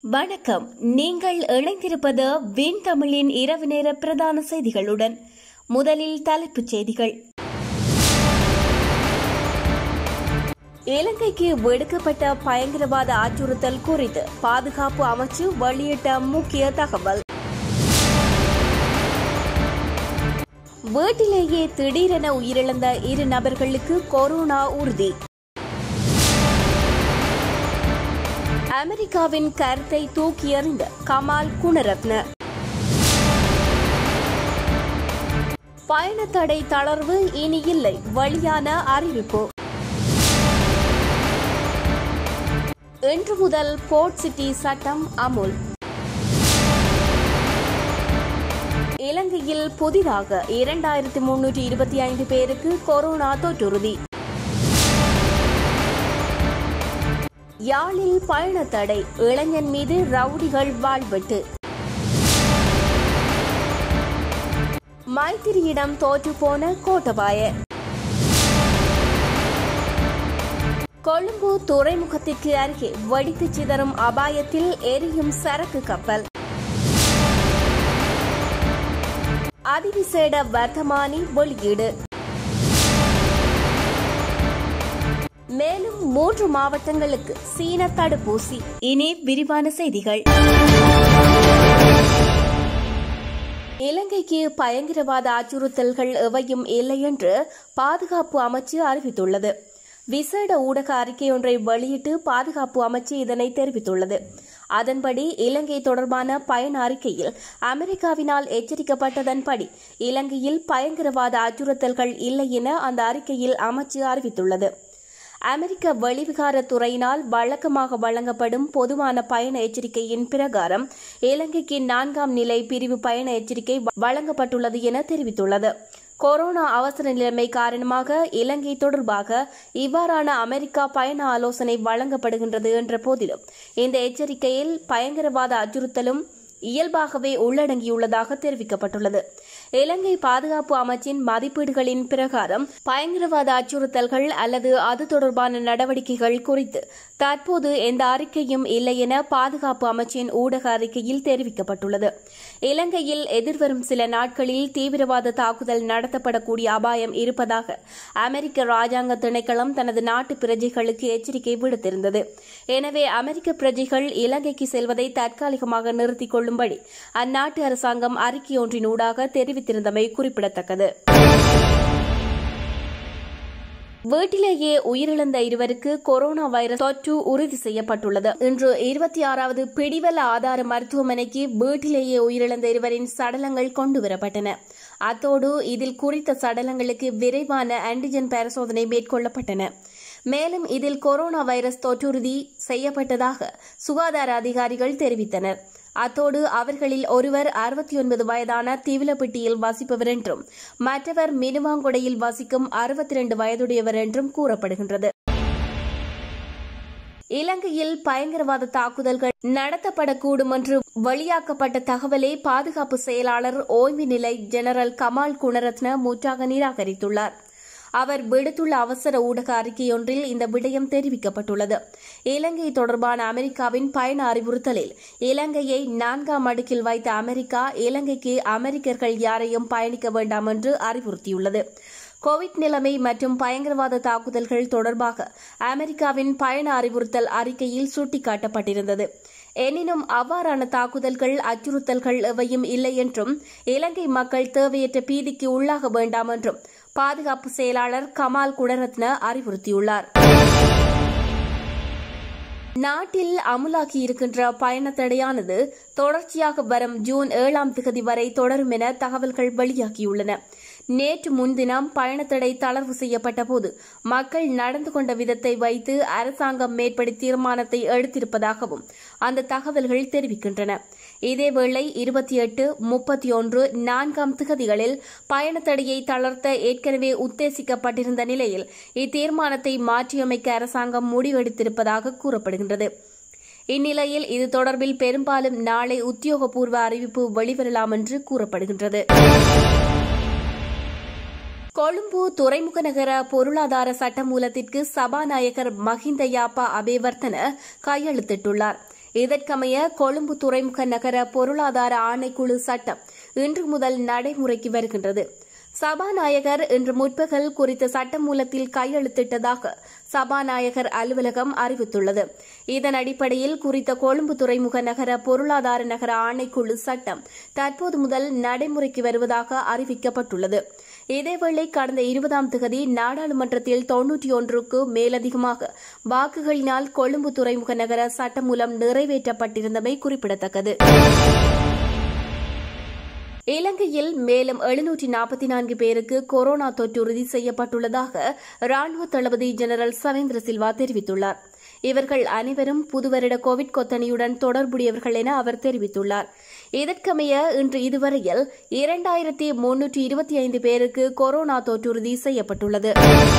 வணக்கம் நீங்கள் இணைந்திருப்பது வின் தமிழின் இரவு நேர பிரதான செய்திகளுடன் முதலில் தலைப்புச் செய்திகள் இலங்கைக்கு விடுக்கப்பட்ட பயங்கரவாத அச்சுறுத்தல் குறித்து பாதுகாப்பு அமைச்சு வெளியிட்ட முக்கிய தகவல் வீட்டிலேயே திடீரென உயிரிழந்த இரு நபர்களுக்கு கொரோனா உறுதி அமெரிக்காவின் கருத்தை தூக்கி எறிந்த கமால் குணரத்ன பயணத்தடை தளர்வு இனி இல்லை வழியான அறிவிப்பு இன்று முதல் போர்ட் சிட்டி சட்டம் அமுல் இலங்கையில் புதிதாக இரண்டாயிரத்தி முன்னூற்றி இருபத்தி ஐந்து பேருக்கு கொரோனா தொற்றுறுதி யாழில் பயணத்தடை இளைஞன் மீது ரவுடிகள் வாழ்வெட்டு மைத்திரியிடம் தோற்றுப்போன கோட்டபாய கொழும்பு துறைமுகத்திற்கு அருகே வெடித்து சிதறும் அபாயத்தில் எரியும் சரக்கு கப்பல் அதிவிசேட வர்த்தமானி வெளியீடு மேலும் மூன்று மாவட்டங்களுக்கு சீன தடுப்பூசி இனி விரிவான செய்திகள் இலங்கைக்கு பயங்கரவாத அச்சுறுத்தல்கள் எவையும் இல்லை என்று பாதுகாப்பு அமைச்சு அறிவித்துள்ளது விசேட ஊடக அறிக்கையொன்றை வெளியிட்டு பாதுகாப்பு அமைச்சு இதனை தெரிவித்துள்ளது அதன்படி இலங்கை தொடர்பான பயண அறிக்கையில் அமெரிக்காவினால் எச்சரிக்கப்பட்டதன்படி இலங்கையில் பயங்கரவாத அச்சுறுத்தல்கள் இல்லை என அந்த அறிக்கையில் அமைச்சு அறிவித்துள்ளது அமெரிக்க வெளிவிகாரத்துறையினால் வழக்கமாக வழங்கப்படும் பொதுவான பயண எச்சரிக்கையின் பிரகாரம் இலங்கைக்கு நான்காம் நிலை பிரிவு பயண எச்சரிக்கை வழங்கப்பட்டுள்ளது என தெரிவித்துள்ளது கொரோனா அவசர நிலைமை காரணமாக இலங்கை தொடர்பாக இவ்வாறான அமெரிக்கா பயண ஆலோசனை வழங்கப்படுகின்றது என்ற போதிலும் இந்த எச்சரிக்கையில் பயங்கரவாத அச்சுறுத்தலும் இயல்பாகவே உள்ளடங்கியுள்ளதாக தெரிவிக்கப்பட்டுள்ளது இலங்கை பாதுகாப்பு அமைச்சின் மதிப்பீடுகளின் பிரகாரம் பயங்கரவாத அச்சுறுத்தல்கள் அல்லது அது தொடர்பான நடவடிக்கைகள் குறித்து தற்போது எந்த அறிக்கையும் இல்லை என பாதுகாப்பு அமைச்சின் ஊடக அறிக்கையில் தெரிவிக்கப்பட்டுள்ளது இலங்கையில் எதிர்வரும் சில நாட்களில் தீவிரவாத தாக்குதல் நடத்தப்படக்கூடிய அபாயம் இருப்பதாக அமெரிக்க ராஜாங்க திணைக்களம் தனது நாட்டு பிரஜைகளுக்கு எச்சரிக்கை விடுத்திருந்தது எனவே அமெரிக்க பிரஜைகள் இலங்கைக்கு செல்வதை தற்காலிகமாக நிறுத்திக் கொள்ளும்படி அந்நாட்டு அரசாங்கம் அறிக்கையொன்றினூடாக தெரிவித்திருந்தமை குறிப்பிடத்தக்கது வீட்டிலேயே உயிரிழந்த இருவருக்கு கொரோனா வைரஸ் தொற்று உறுதி செய்யப்பட்டுள்ளது இன்று இருபத்தி ஆறாவது பிடிவல ஆதார மருத்துவமனைக்கு வீட்டிலேயே உயிரிழந்த இருவரின் சடலங்கள் கொண்டுவரப்பட்டன அத்தோடு இதில் குறித்த சடலங்களுக்கு விரைவான ஆன்டிஜென் பரிசோதனை மேற்கொள்ளப்பட்டன மேலும் இதில் கொரோனா வைரஸ் தொற்றுறுதி செய்யப்பட்டதாக சுகாதார அதிகாரிகள் தெரிவித்தனர் அத்தோடு அவர்களில் ஒருவர் அறுபத்தி ஒன்பது வயதான தீவிலப்பட்டியில் வசிப்பவர் என்றும் மற்றவர் மினுவாங்குடையில் வசிக்கும் அறுபத்தி இரண்டு வயதுடையவர் என்றும் கூறப்படுகின்றது இலங்கையில் பயங்கரவாத தாக்குதல்கள் நடத்தப்படக்கூடும் என்று வெளியாக்கப்பட்ட தகவலை பாதுகாப்பு செயலாளர் ஓய்வு நிலை ஜெனரல் கமால் குணரத்ன முற்றாக நிராகரித்துள்ளார் அவர் விடுத்துள்ள அவசர ஊடக அறிக்கையொன்றில் இந்த விடயம் தெரிவிக்கப்பட்டுள்ளது இலங்கை தொடர்பான அமெரிக்காவின் பயண அறிவுறுத்தலில் இலங்கையை நான்காம் அடுக்கில் வைத்த அமெரிக்கா இலங்கைக்கு அமெரிக்கர்கள் யாரையும் பயணிக்க வேண்டாம் என்று அறிவுறுத்தியுள்ளது கோவிட் நிலைமை மற்றும் பயங்கரவாத தாக்குதல்கள் தொடர்பாக அமெரிக்காவின் பயண அறிவுறுத்தல் அறிக்கையில் சுட்டிக்காட்டப்பட்டிருந்தது எனினும் அவ்வாறான தாக்குதல்கள் அச்சுறுத்தல்கள் எவையும் இல்லை என்றும் இலங்கை மக்கள் தேவையற்ற பீதிக்கு உள்ளாக வேண்டாம் என்றும் பாதுகாப்பு செயலாளர் கமால் குணரத்ன அறிவுறுத்தியுள்ளார் நாட்டில் அமுலாகி இருக்கின்ற பயணத்தடையானது தொடர்ச்சியாக வரும் ஜூன் ஏழாம் திகதி வரை தொடரும் என தகவல்கள் வெளியாகியுள்ளன நேற்று முன்தினம் பயணத்தடை தளர்வு செய்யப்பட்ட போது மக்கள் நடந்து கொண்ட விதத்தை வைத்து அரசாங்கம் மேற்படி தீர்மானத்தை எடுத்திருப்பதாகவும் அந்த தகவல்கள் தெரிவிக்கின்றன இதேவேளை இருபத்தி எட்டு முப்பத்தி ஒன்று நான்காம் திகதிகளில் பயணத்தடையை தளர்த்த ஏற்கனவே உத்தேசிக்கப்பட்டிருந்த நிலையில் இத்தீர்மானத்தை மாற்றியமைக்க அரசாங்கம் முடிவெடுத்திருப்பதாக கூறப்படுகின்றது இந்நிலையில் இது தொடர்பில் பெரும்பாலும் நாளை உத்தியோகபூர்வ அறிவிப்பு வெளிவரலாம் என்று கூறப்படுகின்றது கொழும்பு துறைமுக நகர பொருளாதார சட்டமூலத்திற்கு சபாநாயகர் மஹிந்த யாப்பா அபேவர்த்தன கையெழுத்திட்டுள்ளார் இதற்கமைய கொழும்பு துறைமுக நகர பொருளாதார ஆணைக்குழு சட்டம் இன்று முதல் நடைமுறைக்கு வருகின்றது சபாநாயகர் இன்று முற்பகல் குறித்த சட்டமூலத்தில் கையெழுத்திட்டதாக சபாநாயகர் அலுவலகம் அறிவித்துள்ளது இதன் அடிப்படையில் குறித்த கொழும்பு துறைமுக நகர பொருளாதார நகர ஆணைக்குழு சட்டம் தற்போது முதல் நடைமுறைக்கு வருவதாக அறிவிக்கப்பட்டுள்ளது இதேவேளை கடந்த இருபதாம் திகதி நாடாளுமன்றத்தில் தொன்னூற்றி ஒன்றுக்கு மேலதிகமாக வாக்குகளினால் கொழும்பு துறைமுக நகர சட்டமூலம் நிறைவேற்றப்பட்டிருந்தமை குறிப்பிடத்தக்கது இலங்கையில் மேலும் எழுநூற்றி நாற்பத்தி நான்கு பேருக்கு கொரோனா தொற்று உறுதி செய்யப்பட்டுள்ளதாக ராணுவ தளபதி ஜெனரல் சவேந்திர சில்வா தெரிவித்துள்ளார் இவர்கள் அனைவரும் புதுவருட கோவிட் கொத்தணியுடன் தொடர்புடையவர்கள் என அவர் தெரிவித்துள்ளார் இதற்கமைய இன்று இதுவரையில் இரண்டாயிரத்தி முன்னூற்றி இருபத்தி ஐந்து பேருக்கு கொரோனா தொற்றுறுதி செய்யப்பட்டுள்ளது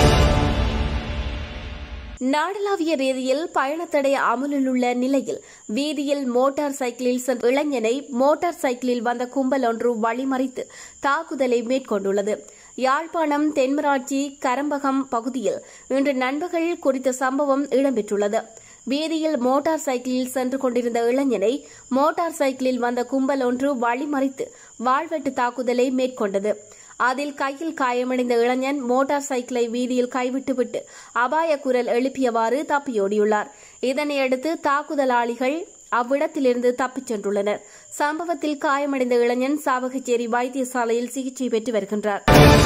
நாடளாவிய ரீதியில் பயணத்தடை அமலில் உள்ள நிலையில் வீதியில் மோட்டார் சைக்கிளில் சென்ற இளைஞனை மோட்டார் சைக்கிளில் வந்த கும்பல் ஒன்று வழிமறித்து தாக்குதலை மேற்கொண்டுள்ளது யாழ்ப்பாணம் தென்மராட்சி கரம்பகம் பகுதியில் இன்று நண்பகல் குறித்த சம்பவம் இடம்பெற்றுள்ளது வீதியில் மோட்டார் சைக்கிளில் சென்று கொண்டிருந்த இளைஞனை மோட்டார் சைக்கிளில் வந்த கும்பல் ஒன்று வழிமறித்து வாழ்வெட்டு தாக்குதலை மேற்கொண்டது அதில் கையில் காயமடைந்த இளைஞன் மோட்டார் சைக்கிளை வீதியில் கைவிட்டுவிட்டு அபாய குரல் எழுப்பியவாறு தப்பியோடியுள்ளார் இதனையடுத்து தாக்குதலாளிகள் அவ்விடத்திலிருந்து தப்பிச் சென்றுள்ளனர் சம்பவத்தில் காயமடைந்த இளைஞன் சாவகச்சேரி வைத்தியசாலையில் சிகிச்சை பெற்று வருகின்றார்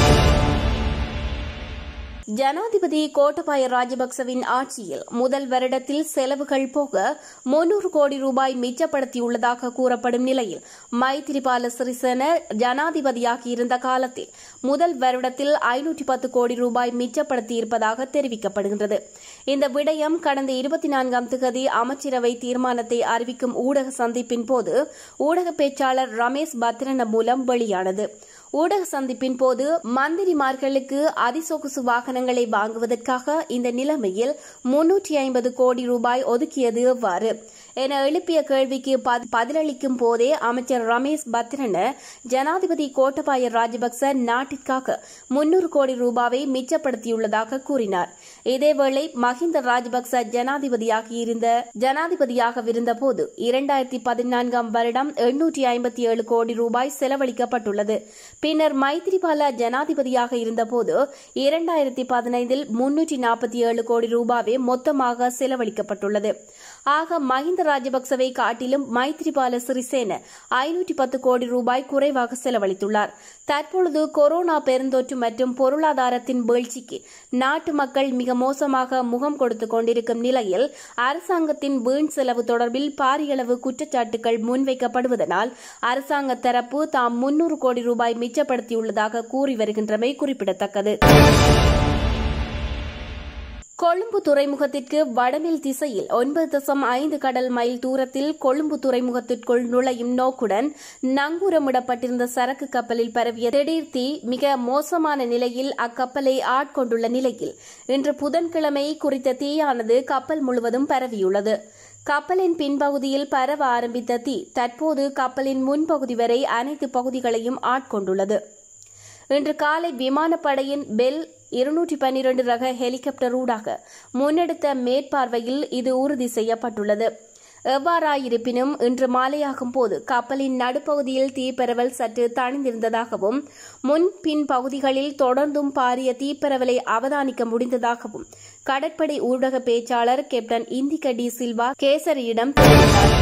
ஜனாதிபதி கோட்டபாய ராஜபக்சவின் ஆட்சியில் முதல் வருடத்தில் செலவுகள் போக முன்னூறு கோடி ரூபாய் மிச்சப்படுத்தியுள்ளதாக கூறப்படும் நிலையில் மைத்திரிபால சிறிசேன ஜனாதிபதியாகியிருந்த காலத்தில் முதல் வருடத்தில் ஐநூற்றி பத்து கோடி ரூபாய் மிச்சப்படுத்தியிருப்பதாக தெரிவிக்கப்படுகின்றது இந்த விடயம் கடந்த இருபத்தி நான்காம் திகதி அமைச்சரவை தீர்மானத்தை அறிவிக்கும் ஊடக சந்திப்பின் போது ஊடக பேச்சாளர் ரமேஷ் பத்ரன மூலம் வெளியானது ஊடக சந்திப்பின் போது மந்திரிமார்களுக்கு அதிசொகுசு வாகனங்களை வாங்குவதற்காக இந்த நிலைமையில் முன்னூற்றி ஐம்பது கோடி ரூபாய் ஒதுக்கியது எவ்வாறு என எழுப்பிய கேள்விக்கு பதிலளிக்கும் போதே அமைச்சர் ரமேஷ் பத்ரன ஜனாதிபதி கோட்டபாய ராஜபக்ச நாட்டிற்காக முன்னூறு கோடி ரூபாவை மிச்சப்படுத்தியுள்ளதாக கூறினார் இதேவேளை மஹிந்த ராஜபக்ச ஜனாதிபதியாகியிருந்த ஜனாதிபதியாகவிருந்த போது இரண்டாயிரத்தி பதினான்காம் வருடம் எண்ணூற்றி ஐம்பத்தி ஏழு கோடி ரூபாய் செலவழிக்கப்பட்டுள்ளது பின்னர் மைத்திரிபால ஜனாதிபதியாக இருந்தபோது இரண்டாயிரத்தி பதினைந்தில் முன்னூற்றி நாற்பத்தி ஏழு கோடி ரூபாவே மொத்தமாக செலவழிக்கப்பட்டுள்ளது ஆக மஹிந்த ராஜபக்சவை காட்டிலும் மைத்ரிபால சிறிசேன ஐநூற்றி பத்து கோடி ரூபாய் குறைவாக செலவழித்துள்ளார் தற்பொழுது கொரோனா பெருந்தொற்று மற்றும் பொருளாதாரத்தின் வீழ்ச்சிக்கு நாட்டு மக்கள் மிக மோசமாக முகம் கொடுத்துக் கொண்டிருக்கும் நிலையில் அரசாங்கத்தின் வீண் செலவு தொடர்பில் பாரியளவு குற்றச்சாட்டுகள் முன்வைக்கப்படுவதனால் அரசாங்க தரப்பு தாம் முன்னூறு கோடி ரூபாய் மிச்சப்படுத்தியுள்ளதாக கூறி வருகின்றமை குறிப்பிடத்தக்கது கொழும்பு துறைமுகத்திற்கு வடமேல் திசையில் ஒன்பது தசம் ஐந்து கடல் மைல் தூரத்தில் கொழும்பு துறைமுகத்திற்குள் நுழையும் நோக்குடன் நங்கூரமிடப்பட்டிருந்த சரக்கு கப்பலில் பரவிய திடீர் தீ மிக மோசமான நிலையில் அக்கப்பலை ஆட்கொண்டுள்ள நிலையில் இன்று புதன்கிழமை குறித்த தீயானது கப்பல் முழுவதும் பரவியுள்ளது கப்பலின் பின்பகுதியில் பரவ ஆரம்பித்த தீ தற்போது கப்பலின் முன்பகுதி வரை அனைத்து பகுதிகளையும் ஆட்கொண்டுள்ளது இன்று காலை விமானப்படையின் பெல் இருநூற்றி பன்னிரண்டு ரக ஹெலிகாப்டர் ஊடாக முன்னெடுத்த மேற்பார்வையில் இது உறுதி செய்யப்பட்டுள்ளது எவ்வாறாயிருப்பினும் இன்று மாலையாகும் போது கப்பலின் நடுப்பகுதியில் தீப்பரவல் சற்று தணிந்திருந்ததாகவும் முன் பின் பகுதிகளில் தொடர்ந்தும் பாரிய தீப்பரவலை அவதானிக்க முடிந்ததாகவும் கடற்படை ஊடக பேச்சாளர் கேப்டன் இந்திக டி சில்வா கேசரியிடம் தெரிவித்தார்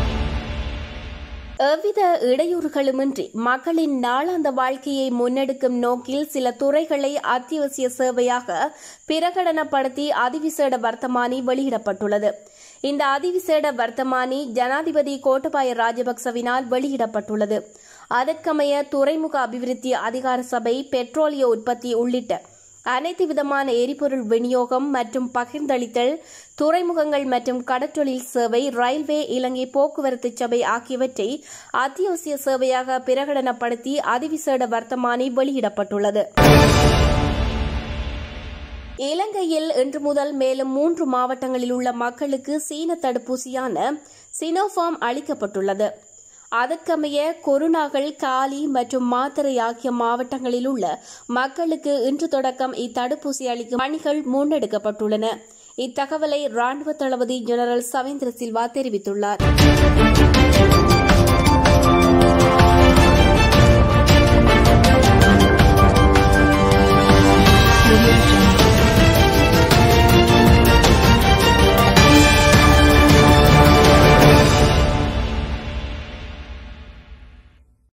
எவ்வித இடையூறுகளுமின்றி மக்களின் நாளாந்த வாழ்க்கையை முன்னெடுக்கும் நோக்கில் சில துறைகளை அத்தியாவசிய சேவையாக பிரகடனப்படுத்தி அதிவிசேட வர்த்தமானி வெளியிடப்பட்டுள்ளது இந்த அதிவிசேட வர்த்தமானி ஜனாதிபதி கோட்டபாய ராஜபக்சவினால் வெளியிடப்பட்டுள்ளது அதற்கமைய துறைமுக அபிவிருத்தி அதிகார சபை பெட்ரோலிய உற்பத்தி உள்ளிட்ட அனைத்து விதமான எரிபொருள் விநியோகம் மற்றும் பகிர்ந்தளித்தல் துறைமுகங்கள் மற்றும் கடற்றொழில் சேவை ரயில்வே இலங்கை போக்குவரத்து சபை ஆகியவற்றை அத்தியாவசிய சேவையாக பிரகடனப்படுத்தி அதிவிசேட வர்த்தமானி வெளியிடப்பட்டுள்ளது இலங்கையில் இன்று முதல் மேலும் மூன்று மாவட்டங்களில் உள்ள மக்களுக்கு சீன தடுப்பூசியான சினோஃபார்ம் அளிக்கப்பட்டுள்ளது அதற்கமைய கொரோனாகள் காலி மற்றும் மாத்தறை ஆகிய மாவட்டங்களில் உள்ள மக்களுக்கு இன்று தொடக்கம் இத்தடுப்பூசி அளிக்கும் பணிகள் முன்னெடுக்கப்பட்டுள்ளன இத்தகவலை ராணுவ தளபதி ஜெனரல் சவேந்திர சில்வா தெரிவித்துள்ளார்